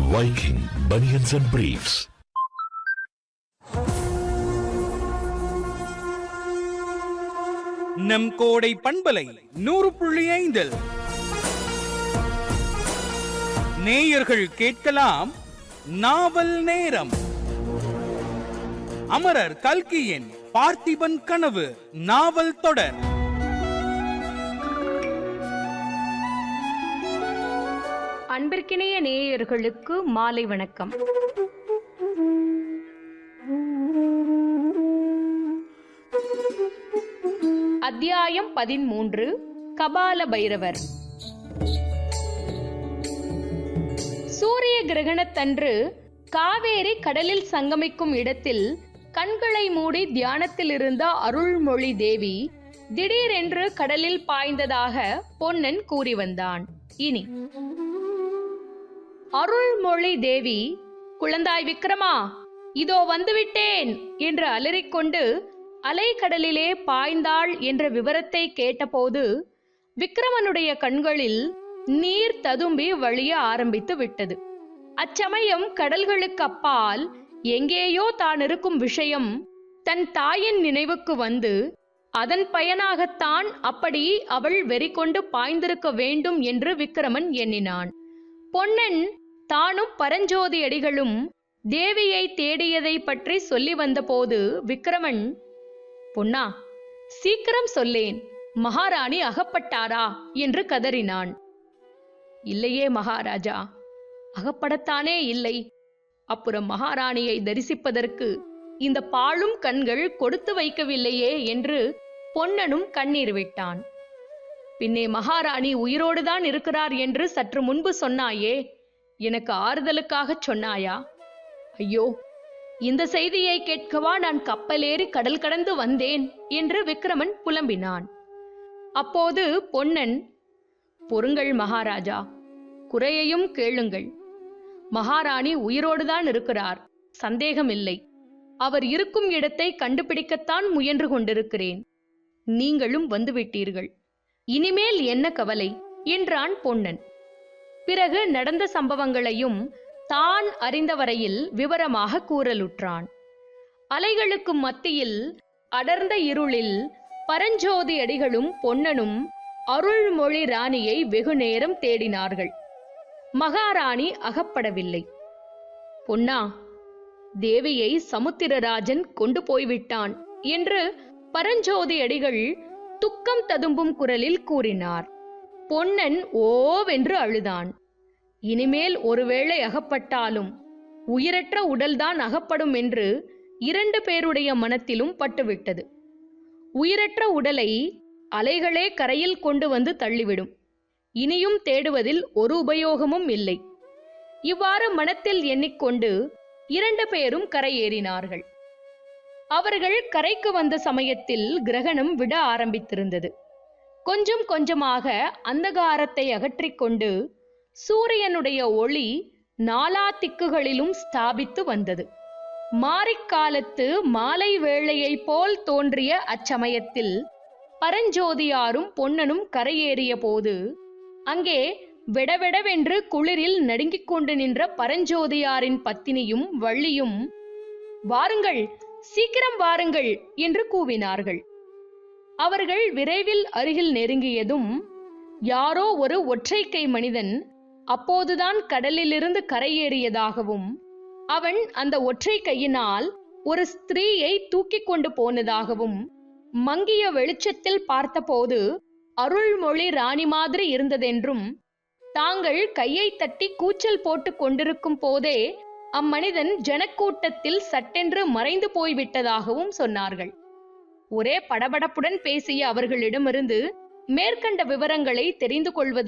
Viking Bunions and Briefs. நம் கோடை பண்பலை நூறு புள்ளி ஐந்தில் நேயர்கள் கேட்கலாம் நாவல் நேரம் அமரர் கல்கியின் பார்த்திபன் கனவு நாவல் தொடர் அன்பிற்கினிய நேயர்களுக்கு மாலை வணக்கம் அத்தியாயம் பதிமூன்று கபால பைரவர் சூரிய கிரகணத்தன்று காவேரி கடலில் சங்கமிக்கும் இடத்தில் கண்களை மூடி தியானத்தில் இருந்த அருள்மொழி தேவி திடீரென்று கடலில் பாய்ந்ததாக பொன்னன் கூறி வந்தான் இனி அருள்மொழி தேவி குழந்தாய் விக்ரமா இதோ வந்துவிட்டேன் என்று அலறிக்கொண்டு அலைக்கடலிலே பாய்ந்தாள் என்ற விவரத்தை கேட்டபோது விக்ரமனுடைய கண்களில் நீர் ததும்பி வழிய ஆரம்பித்து விட்டது அச்சமயம் கடல்களுக்கு அப்பால் எங்கேயோ தான் இருக்கும் விஷயம் தன் தாயின் நினைவுக்கு வந்து அதன் பயனாகத்தான் அப்படி அவள் வெறி கொண்டு பாய்ந்திருக்க வேண்டும் என்று விக்ரமன் எண்ணினான் பொன்னன் தானும் பரஞ்சோதி அடிகளும் தேவியை தேடியதை பற்றி சொல்லி வந்தபோது விக்ரமன் பொன்னா சீக்கிரம் சொல்லேன் மகாராணி அகப்பட்டாரா என்று கதறினான் இல்லையே மகாராஜா அகப்படத்தானே இல்லை அப்புறம் மகாராணியை தரிசிப்பதற்கு இந்த பாழும் கண்கள் கொடுத்து வைக்கவில்லையே என்று பொன்னனும் கண்ணீர் விட்டான் பின்னே மகாராணி உயிரோடுதான் இருக்கிறார் என்று சற்று முன்பு சொன்னாயே எனக்கு ஆறுதலுக்காகச் சொன்னாயா ஐயோ இந்த செய்தியை கேட்கவா நான் கப்பலேறி கடல் கடந்து வந்தேன் என்று விக்ரமன் புலம்பினான் அப்போது பொன்னன் பொறுங்கள் மகாராஜா குறையையும் கேளுங்கள் மகாராணி உயிரோடுதான் இருக்கிறார் சந்தேகமில்லை அவர் இருக்கும் இடத்தை கண்டுபிடிக்கத்தான் முயன்று கொண்டிருக்கிறேன் நீங்களும் வந்துவிட்டீர்கள் இனிமேல் என்ன கவலை என்றான் பொன்னன் பிறகு நடந்த சம்பவங்களையும் தான் அறிந்த வரையில் விவரமாக கூறலுற்றான் அலைகளுக்கு மத்தியில் அடர்ந்த இருளில் பரஞ்சோதி அடிகளும் பொன்னனும் அருள்மொழி ராணியை வெகு நேரம் தேடினார்கள் மகாராணி அகப்படவில்லை பொன்னா தேவியை சமுத்திரராஜன் கொண்டு போய்விட்டான் என்று பரஞ்சோதி அடிகள் துக்கம் ததும்பும் குரலில் கூறினார் பொன்னன் ஓவென்று அழுதான் இனிமேல் ஒருவேளை அகப்பட்டாலும் உயிரற்ற உடல்தான் அகப்படும் என்று இரண்டு பேருடைய மனத்திலும் பட்டுவிட்டது உயிரற்ற உடலை அலைகளே கரையில் கொண்டு வந்து தள்ளிவிடும் இனியும் தேடுவதில் ஒரு உபயோகமும் இல்லை இவ்வாறு மனத்தில் எண்ணிக்கொண்டு இரண்டு பேரும் கரையேறினார்கள் அவர்கள் கரைக்கு வந்த சமயத்தில் கிரகணம் விட ஆரம்பித்திருந்தது கொஞ்சம் கொஞ்சமாக அந்தகாரத்தை அகற்றிக்கொண்டு சூரியனுடைய ஒளி நாலா திக்குகளிலும் ஸ்தாபித்து வந்தது மாரிக்காலத்து மாலை வேளையைப் போல் தோன்றிய அச்சமயத்தில் பரஞ்சோதியாரும் பொன்னனும் கரையேறிய போது அங்கே வெடவெடவென்று குளிரில் நடுங்கிக் கொண்டு நின்ற பரஞ்சோதியாரின் பத்தினியும் வள்ளியும் வாருங்கள் சீக்கிரம் வாருங்கள் என்று கூவினார்கள் அவர்கள் விரைவில் அருகில் நெருங்கியதும் யாரோ ஒரு ஒற்றைக்கை மனிதன் அப்போதுதான் கடலிலிருந்து கரையேறியதாகவும் அவன் அந்த ஒற்றை கையினால் ஒரு ஸ்திரீயை தூக்கிக் கொண்டு போனதாகவும் மங்கிய வெளிச்சத்தில் பார்த்தபோது அருள்மொழி ராணி மாதிரி இருந்ததென்றும் தாங்கள் கையை தட்டி கூச்சல் போட்டு கொண்டிருக்கும் போதே அம்மனிதன் ஜனக்கூட்டத்தில் சட்டென்று மறைந்து போய்விட்டதாகவும் சொன்னார்கள் ஒரே படபடப்புடன் பேசிய அவர்களிடமிருந்து மேற்கண்ட விவரங்களை தெரிந்து கொள்வது